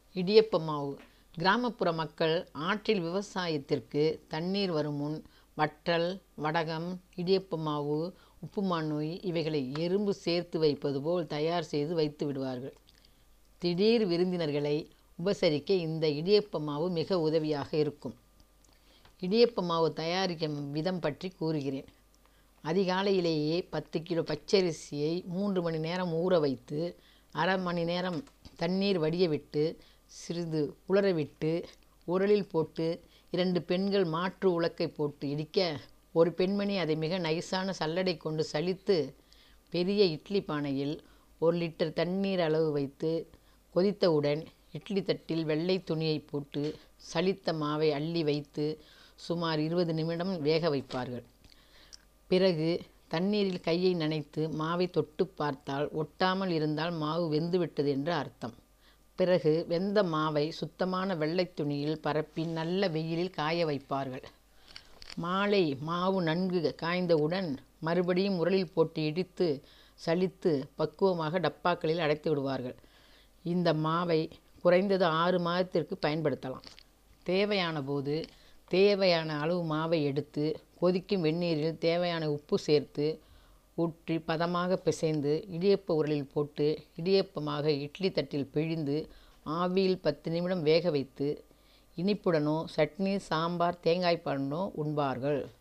இடியப்ப மாவு கிராமப்புற மக்கள் ஆற்றில் விவசாயத்திற்கு தண்ணீர் வரும் முன் வற்றல் வடகம் இடியப்ப மாவு உப்புமா நோய் இவைகளை எறும்பு சேர்த்து வைப்பது போல் தயார் செய்து வைத்து விடுவார்கள் திடீர் விருந்தினர்களை உபசரிக்க இந்த இடியப்ப மாவு மிக உதவியாக இருக்கும் இடியப்ப மாவு தயாரிக்கும் விதம் பற்றி கூறுகிறேன் அதிகாலையிலேயே பத்து கிலோ பச்சரிசியை மூன்று மணி நேரம் ஊற வைத்து அரை மணி நேரம் தண்ணீர் வடிய விட்டு சிறிது உலர விட்டு உரலில் போட்டு இரண்டு பெண்கள் மாற்று உலக்கை போட்டு இடிக்க ஒரு பெண்மணி அதை மிக நைசான சல்லடை கொண்டு சலித்து பெரிய இட்லி பானையில் ஒரு லிட்டர் தண்ணீர் அளவு வைத்து கொதித்தவுடன் இட்லி தட்டில் வெள்ளை துணியை போட்டு சலித்த மாவை அள்ளி வைத்து சுமார் இருபது நிமிடம் வேக வைப்பார்கள் பிறகு தண்ணீரில் கையை நனைத்து மாவை தொட்டு பார்த்தால் ஒட்டாமல் இருந்தால் மாவு வெந்துவிட்டது என்று அர்த்தம் பிறகு வெந்த மாவை சுத்தமான வெள்ளை துணியில் பரப்பி நல்ல வெயிலில் காய வைப்பார்கள் மாலை மாவு நன்கு காய்ந்தவுடன் மறுபடியும் உரலில் போட்டு இடித்து சலித்து பக்குவமாக டப்பாக்களில் அடைத்து விடுவார்கள் இந்த மாவை குறைந்தது ஆறு மாதத்திற்கு பயன்படுத்தலாம் தேவையான போது தேவையான அளவு மாவை எடுத்து கொதிக்கும் வெந்நீரில் தேவையான உப்பு சேர்த்து ஊற்றி பதமாக பிசைந்து இடியப்ப உரலில் போட்டு இடியப்பமாக இட்லி தட்டில் பிழிந்து ஆவியில் பத்து நிமிடம் வேக வைத்து இனிப்புடனோ சட்னி சாம்பார் தேங்காய் பாலுடனோ உண்பார்கள்